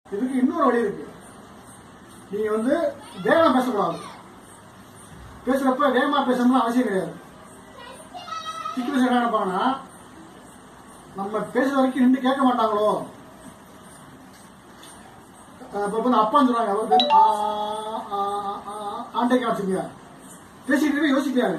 இதுக்கு இன்னொரு வழி இருக்கு நீங்க வந்து வேகமா பேசக்கூடாது பேசுறப்ப வேகமா பேசணும்னு அவசியம் கிடையாது திக்கு பேச என்ன நினைப்பாங்கன்னா நம்ம பேசுற வரைக்கும் நின்று கேட்க மாட்டாங்களோ அஹ் இப்ப வந்து அப்பான்னு சொல்றாங்க அவர் வந்து ஆ, ஆ, ஆ, ஆண்டை காமிச்சுங்க பேசிட்டு இருக்கவே யோசிக்கிறாங்க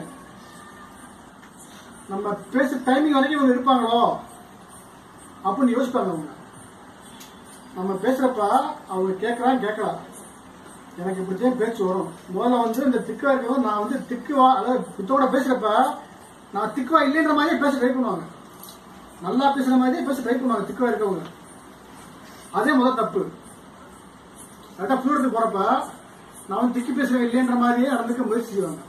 நம்ம பேச டைமிங் வரைக்கும் இவங்க இருப்பாங்களோ அப்படின்னு யோசிப்பாங்க அவங்க நம்ம பேசுறப்ப அவங்க கேட்கலாம் கேட்கலாம் எனக்கு இப்படித்தான் பேச்சு வரும் முதல்ல வந்து இந்த திக்கா இருக்கவும் நான் வந்து திக்குவா அதாவது புத்தோட பேசுறப்ப நான் திக்குவா இல்லைன்ற மாதிரியே பேச ட்ரை பண்ணுவாங்க நல்லா பேசுற மாதிரியே பேச ட்ரை பண்ணுவாங்க திக்குவா இருக்கவங்க அதே முதல் தப்பு கரெக்டாக ஃப்ளூரத்துக்கு போறப்ப நான் வந்து திக்கி பேசுறேன் இல்லைன்ற மாதிரியே நடந்துக்க முயற்சி செய்வாங்க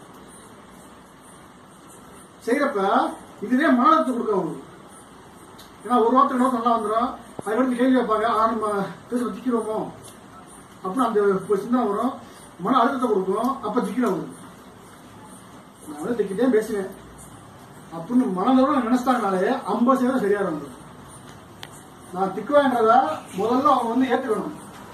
செய்யறப்ப இதுவே மனத்தை கொடுக்கும் அவங்களுக்கு ஏன்னா ஒரு வார்த்தை நோக்கம் நல்லா வந்துடும் அதுக்கடுத்து கேள்வி வைப்பாங்க ஆ நம்ம பேச திக்கிறோமோ அப்புறம் அந்த ஒரு சிந்தனை வரும் மன அழுத்தத்தை கொடுக்கும் அப்ப திக்கிறோம் அவங்களுக்கு நான் வந்து திக்கிட்டே பேசுவேன் அப்படின்னு மனதோட நினைச்சிட்டாங்கனாலே ஐம்பது சதவீதம் சரியா இருக்கும் நான் திக்குவேன்றத முதல்ல அவங்க வந்து ஏத்துக்கணும்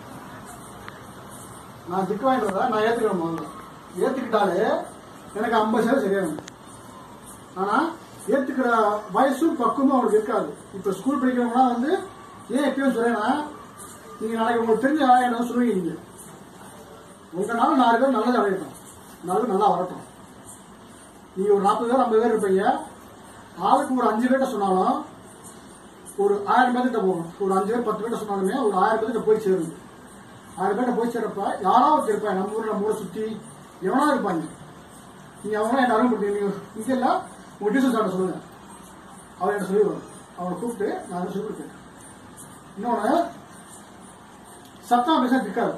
நான் திக்குவேன்றத நான் ஏத்துக்கணும் முதல்ல ஏத்துக்கிட்டாலே எனக்கு ஐம்பது சதவீதம் சரியாகும் ஆனா ஏத்துக்கிற வயசும் பக்குவமும் அவங்களுக்கு இருக்காது இப்ப ஸ்கூல் படிக்கிறவங்களாம் வந்து ஏன் எப்பயும் சொல்றேன்னா நீங்க நாளைக்கு உங்களுக்கு தெரிஞ்ச என்ன சொல்லுவீங்க நீங்க உங்களால நாலு பேர் நல்லது அடையட்டும் நல்லது நல்லா வரட்டும் நீங்க ஒரு நாற்பது பேர் ஐம்பது பேர் இருப்பீங்க ஆளுக்கு ஒரு அஞ்சு பேர்ட்ட சொன்னாலும் ஒரு ஆயிரம் பேர்கிட்ட போகும் ஒரு அஞ்சு பேர் பத்து பேர்ட்ட சொன்னாலுமே ஒரு ஆயிரம் பேர்கிட்ட போய் சேருது ஆயிரம் பேர்ட்ட போய் சேர்றப்ப யாராவது ஒருத்தர் இருப்பாங்க நம்ம ஊர்ல நம்ம ஊரை சுத்தி எவனா இருப்பாங்க நீங்க அவங்க என்ன அறிமுகப்படுத்தி நீங்க இங்க இல்ல உங்க டீச்சர் சார்ட்ட சொல்லுங்க அவர் என்ன சொல்லிடுவார் அவனை கூப்பிட்டு நான் அதை சொல்லி கொடுத்தேன் இன்னொன்னு சத்தமா பேச திக்காது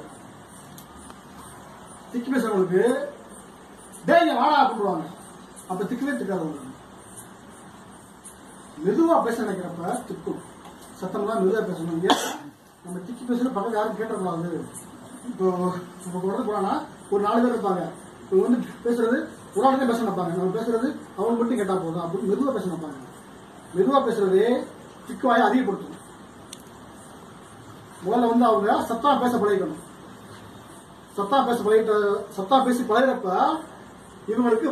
திக்கி பேசுறவங்களுக்கு டேய் வாடா கூப்பிடுவாங்க அப்ப திக்கவே திக்காது உங்களுக்கு மெதுவா பேச நினைக்கிறப்ப திக்கும் சத்தம்லாம் மெதுவா பேசணும் ஏன் நம்ம திக்கி பேசுற பக்கத்துல யாரும் கேட்டக்கூடாது இப்போ இப்போ உடனே போனா ஒரு நாலு பேர் இருப்பாங்க இவங்க வந்து பேசுறது ஒரு ஆள் தான் பேச நினைப்பாங்க நம்ம பேசுறது அவங்க மட்டும் கேட்டா போதும் அப்படின்னு மெதுவா பேச நினைப்பாங்க மெதுவா பேசுறது திக்குவாயை அதிகப்படுத்தும் முதல்ல வந்து அவங்க சத்தா பேச பழகிக்கணும் சத்தா பேச பழகிட்ட சத்தா பேசி பழகிறப்ப இவங்களுக்கு